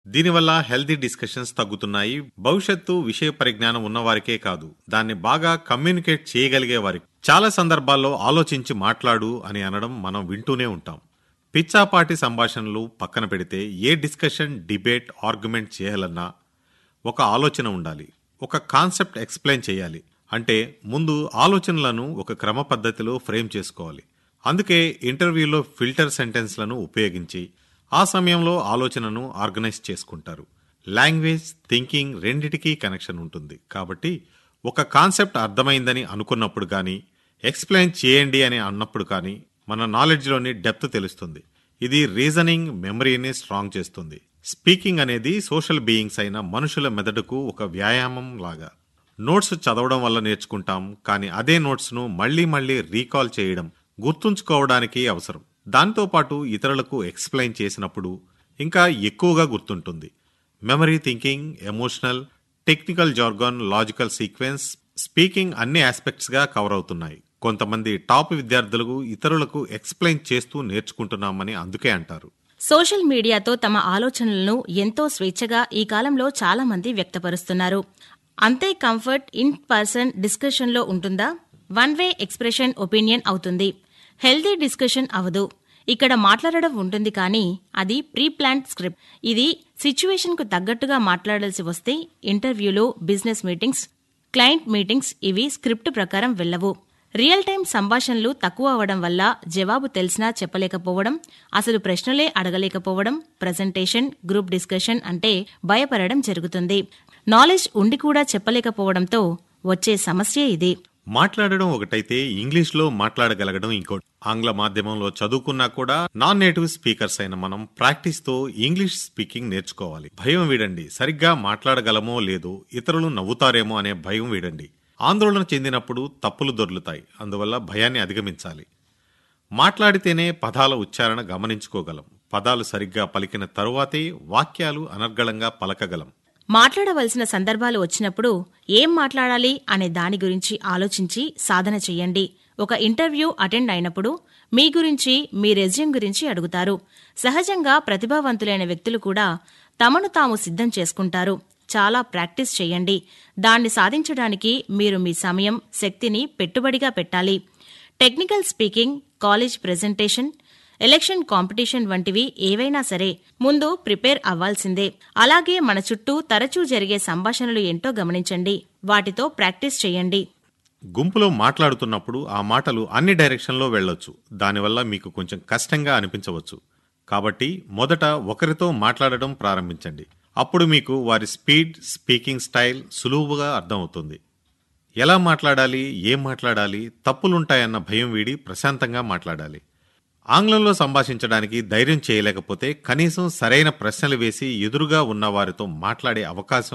దీనివల్ల healthy discussions తగ్గుతున్నాయి భవిష్యత్తు విషయ పరిజ్ఞానం ఉన్నవారికే కాదు దాన్ని బాగా కమ్యూనికేట్ చేయగలిగే వారికి చాలా సందర్భాల్లో ఆలోచించి మాట్లాడు అని అనడం మనం వింటూనే ఉంటాం పిచ్చాపాటి సంభాషణలు పక్కన పెడితే ఏ డిస్కషన్ డిబేట్ ఆర్గ్యుమెంట్ చేయాలన్నా ఒక ఆలోచన ఉండాలి ఒక కాన్సెప్ట్ ఎక్స్ప్లెయిన్ చేయాలి అంటే ముందు ఆలోచనలను ఒక క్రమ పద్ధతిలో ఫ్రేమ్ చేసుకోవాలి అందుకే ఇంటర్వ్యూలో ఫిల్టర్ సెంటెన్స్లను ఉపయోగించి ఆ సమయంలో ఆలోచనను ఆర్గనైజ్ చేసుకుంటారు లాంగ్వేజ్ థింకింగ్ రెండిటికీ కనెక్షన్ ఉంటుంది కాబట్టి ఒక కాన్సెప్ట్ అర్థమైందని అనుకున్నప్పుడు కానీ ఎక్స్ప్లెయిన్ చేయండి అని అన్నప్పుడు కానీ మన నాలెడ్జ్లోని డెప్త్ తెలుస్తుంది ఇది రీజనింగ్ మెమరీని స్ట్రాంగ్ చేస్తుంది స్పీకింగ్ అనేది సోషల్ బీయింగ్స్ అయిన మనుషుల మెదడుకు ఒక వ్యాయామం లాగా నోట్స్ చదవడం వల్ల నేర్చుకుంటాం కానీ అదే నోట్స్ను మళ్ళీ మళ్ళీ రీకాల్ చేయడం గుర్తుంచుకోవడానికి అవసరం దాంతో పాటు ఇతరులకు ఎక్స్ప్లెయిన్ చేసినప్పుడు ఇంకా ఎక్కువగా గుర్తుంటుంది memory thinking emotional technical jargon logical sequence speaking అన్ని ఆస్పెక్ట్స్ గా కవర్ అవుతున్నాయి కొంతమంది టాప్ విద్యార్థులకు ఇతరులకు ఎక్స్ప్లెయిన్ చేస్తూ నేర్చుకుంటున్నామని అందుకే అంటారు సోషల్ మీడియాతో తమ ఆలోచనలను ఎంతో స్వేచ్ఛగా ఈ కాలంలో చాలా మంది వ్యక్తపరుస్తున్నారు అంతే కంఫర్ట్ ఇన్ పర్సన్ డిస్కషన్లో ఉంటుందా వన్ వే ఎక్స్ప్రెషన్ ఒపీనియన్ అవుతుంది హెల్దీ డిస్కషన్ అవదు ఇక్కడ మాట్లాడడం ఉంటుంది కానీ అది ప్రీ ప్లాన్డ్ స్క్రిప్ట్ ఇది సిచ్యువేషన్కు తగ్గట్టుగా మాట్లాడాల్సి వస్తే ఇంటర్వ్యూలు బిజినెస్ మీటింగ్స్ క్లయింట్ మీటింగ్స్ ఇవి స్క్రిప్ట్ ప్రకారం వెళ్ళవు రియల్ టైం సంభాషణలు తక్కువ అవడం వల్ల జవాబు తెలిసినా చెప్పలేకపోవడం అసలు ప్రశ్నలే అడగలేకపోవడం ప్రజెంటేషన్ గ్రూప్ డిస్కషన్ అంటే భయపడడం జరుగుతుంది నాలెడ్జ్ ఉండి కూడా చెప్పలేకపోవడంతో వచ్చే సమస్య ఇది మాట్లాడడం ఒకటైతే ఇంగ్లీష్ లో మాట్లాడగలగడం ఇంకోటి ఆంగ్ల మాధ్యమంలో చదువుకున్నా కూడా నాన్ నేటివ్ స్పీకర్స్ అయిన మనం ప్రాక్టీస్ తో ఇంగ్లీష్ స్పీకింగ్ నేర్చుకోవాలి భయం వీడండి సరిగ్గా మాట్లాడగలమో లేదో ఇతరులు నవ్వుతారేమో అనే భయం వీడండి ఆందోళన చెందినప్పుడు తప్పులు దొర్లుతాయి అందువల్ల భయాన్ని అధిగమించాలి మాట్లాడితేనే పదాల ఉచ్చారణ గమనించుకోగలం పదాలు సరిగ్గా పలికిన తరువాతే వాక్యాలు అనర్గళంగా పలకగలం మాట్లాడవలసిన సందర్భాలు వచ్చినప్పుడు ఏం మాట్లాడాలి అనే దాని గురించి ఆలోచించి సాధన చెయ్యండి ఒక ఇంటర్వ్యూ అటెండ్ అయినప్పుడు మీ గురించి మీ రెజ్యూమ్ గురించి అడుగుతారు సహజంగా ప్రతిభావంతులైన వ్యక్తులు కూడా తమను తాము సిద్ధం చేసుకుంటారు చాలా ప్రాక్టీస్ చేయండి దాన్ని సాధించడానికి మీరు మీ సమయం శక్తిని పెట్టుబడిగా పెట్టాలి technical speaking college presentation election competition వంటివి ఏవైనా సరే ముందు ప్రిపేర్ అవ్వాల్సిందే అలాగే మన చుట్టూ తరచూ జరిగే సంభాషణలు ఏంటో గమనించండి వాటితో ప్రాక్టీస్ చేయండి గుంపులో మాట్లాడుతున్నప్పుడు ఆ మాటలు అన్ని డైరెక్షన్లో వెళ్ళొచ్చు దానివల్ల మీకు కొంచెం కష్టంగా అనిపించవచ్చు కాబట్టి మొదట ఒకరితో మాట్లాడడం ప్రారంభించండి అప్పుడు మీకు వారి స్పీడ్ స్పీకింగ్ స్టైల్ సులువుగా అర్థమవుతుంది ఎలా మాట్లాడాలి ఏం మాట్లాడాలి తప్పులుంటాయన్న భయం వీడి ప్రశాంతంగా మాట్లాడాలి ఆంగ్లంలో సంభాషించడానికి ధైర్యం చేయలేకపోతే కనీసం సరైన ప్రశ్నలు వేసి ఎదురుగా ఉన్న వారితో మాట్లాడే అవకాశం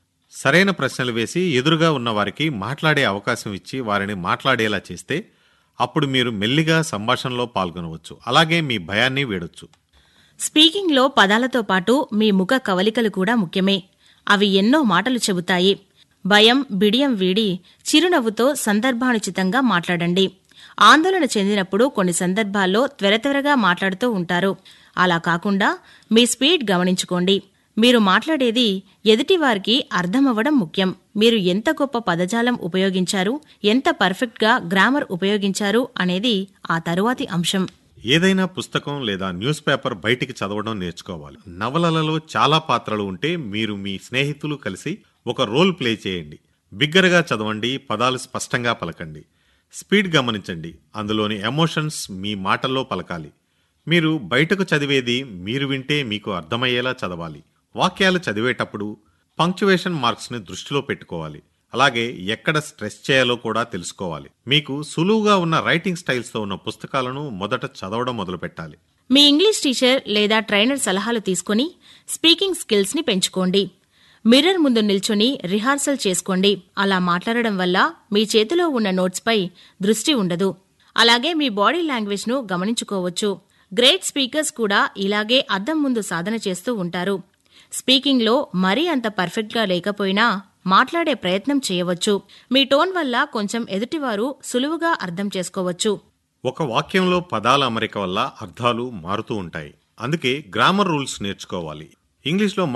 సరైన ప్రశ్నలు వేసి ఎదురుగా ఉన్న వారికి మాట్లాడే అవకాశం ఇచ్చి వారిని మాట్లాడేలా చేస్తే అప్పుడు మీరు మెల్లిగా సంభాషణలో పాల్గొనవచ్చు అలాగే మీ భయాన్ని వీడొచ్చు స్పీకింగ్లో పదాలతో పాటు మీ ముఖ కవలికలు కూడా ముఖ్యమే అవి ఎన్నో మాటలు చెబుతాయి భయం బిడియం వీడి చిరునవ్వుతో సందర్భానుచితంగా మాట్లాడండి ఆందోళన చెందినప్పుడు కొన్ని సందర్భాల్లో త్వర త్వరగా మాట్లాడుతూ ఉంటారు అలా కాకుండా మీ స్పీడ్ గమనించుకోండి మీరు మాట్లాడేది ఎదుటివారికి అర్థమవ్వడం ముఖ్యం మీరు ఎంత గొప్ప పదజాలం ఉపయోగించారు ఎంత పర్ఫెక్ట్గా గ్రామర్ ఉపయోగించారు అనేది ఆ తరువాతి అంశం ఏదైనా పుస్తకం లేదా న్యూస్ పేపర్ బయటికి చదవడం నేర్చుకోవాలి నవలలలో చాలా పాత్రలు ఉంటే మీరు మీ స్నేహితులు కలిసి ఒక రోల్ ప్లే చేయండి బిగ్గరగా చదవండి పదాలు స్పష్టంగా పలకండి స్పీడ్ గమనించండి అందులోని ఎమోషన్స్ మీ మాటల్లో పలకాలి మీరు బయటకు చదివేది మీరు వింటే మీకు అర్థమయ్యేలా చదవాలి వాక్యాలు చదివేటప్పుడు పంక్చువేషన్ మార్క్స్ ని దృష్టిలో పెట్టుకోవాలి అలాగే ఎక్కడ స్ట్రెస్ చేయాలో కూడా తెలుసుకోవాలి మీకు సులువుగా ఉన్న రైటింగ్ స్టైల్స్ తో ఉన్న పుస్తకాలను మొదట చదవడం మొదలుపెట్టాలి మీ ఇంగ్లీష్ టీచర్ లేదా ట్రైనర్ సలహాలు తీసుకుని స్పీకింగ్ స్కిల్స్ ని పెంచుకోండి మిర్రర్ ముందు నిల్చొని రిహార్సల్ చేసుకోండి అలా మాట్లాడడం వల్ల మీ చేతిలో ఉన్న నోట్స్పై దృష్టి ఉండదు అలాగే మీ బాడీ లాంగ్వేజ్ ను గమనించుకోవచ్చు గ్రేట్ స్పీకర్స్ కూడా ఇలాగే అద్దం ముందు సాధన చేస్తూ ఉంటారు స్పీకింగ్లో మరీ అంత పర్ఫెక్ట్గా లేకపోయినా మాట్లాడే ప్రయత్నం చేయవచ్చు మీ టోన్ వల్ల కొంచెం ఎదుటివారు సులువుగా అర్థం చేసుకోవచ్చు ఒక వాక్యంలో పదాల అమరిక వల్ల అర్థాలు మారుతూ ఉంటాయి అందుకే గ్రామర్ రూల్స్ నేర్చుకోవాలి ఇంగ్లీష్లో